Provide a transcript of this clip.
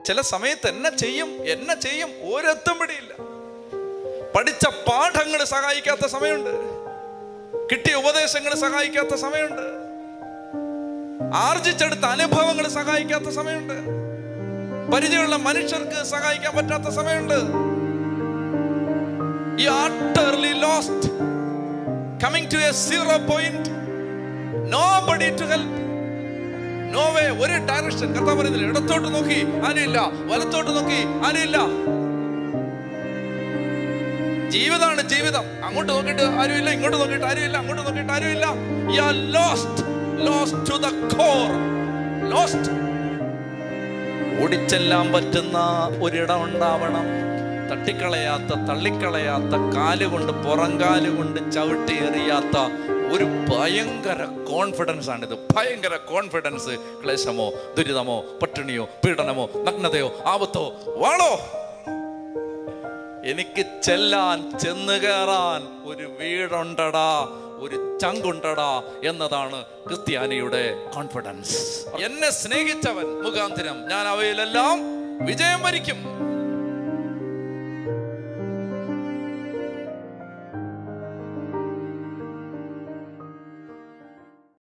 ചില സമയത്ത് എന്നെ ചെയ്യും എന്നെ ചെയ്യും ഒരെത്തും പിടിയില്ല പഠിച്ച പാഠങ്ങൾ സഹായിക്കാത്ത സമയമുണ്ട് കിട്ടിയ ഉപദേശങ്ങൾ സഹായിക്കാത്ത സമയമുണ്ട് ആർജിച്ചെടുത്ത അനുഭവങ്ങൾ സഹായിക്കാത്ത സമയമുണ്ട് പരിചയമുള്ള മനുഷ്യർക്ക് സഹായിക്കാൻ പറ്റാത്ത സമയമുണ്ട് ഈ utterly lost coming to a zero point nobody to help no way ഒരു ഡയറക്ഷൻ കർത്താവ് പറയുന്നില്ല ഇടത്തോട്ട് നോക്കി ആരുമില്ല വലത്തോട്ട് നോക്കി ആരുമില്ല ജീവിതമാണ് ജീവിതം അങ്ങോട്ട് നോക്കിയിട്ട് ആരുമില്ല ഇങ്ങോട്ട് നോക്കിയിട്ട് ആരുമില്ല അങ്ങോട്ട് നോക്കിയിട്ട് ആരുമില്ല you are lost lost to the core lost ഓടിച്ചെല്ലാൻ പറ്റുന്ന ഒരിടം ഉണ്ടാവണം തട്ടിക്കളയാത്ത തള്ളിക്കളയാത്ത കാലുകൊണ്ട് പുറംകാല് കൊണ്ട് ചവിട്ടി എറിയാത്ത ഒരു ഭയങ്കര കോൺഫിഡൻസ് ആണിത് ഭയങ്കര കോൺഫിഡൻസ് ക്ലേശമോ ദുരിതമോ പട്ടിണിയോ പീഡനമോ നഗ്നതയോ ആപത്തോ വാളോ എനിക്ക് ചെല്ലാൻ ചെന്ന് കയറാൻ ഒരു വീടുണ്ടടാ ഒരു ചങ്കുണ്ടടാ എന്നതാണ് ക്രിസ്ത്യാനിയുടെ കോൺഫിഡൻസ് എന്നെ സ്നേഹിച്ചവൻ മുഖാന്തരം ഞാൻ അവയിലെല്ലാം വിജയം വരിക്കും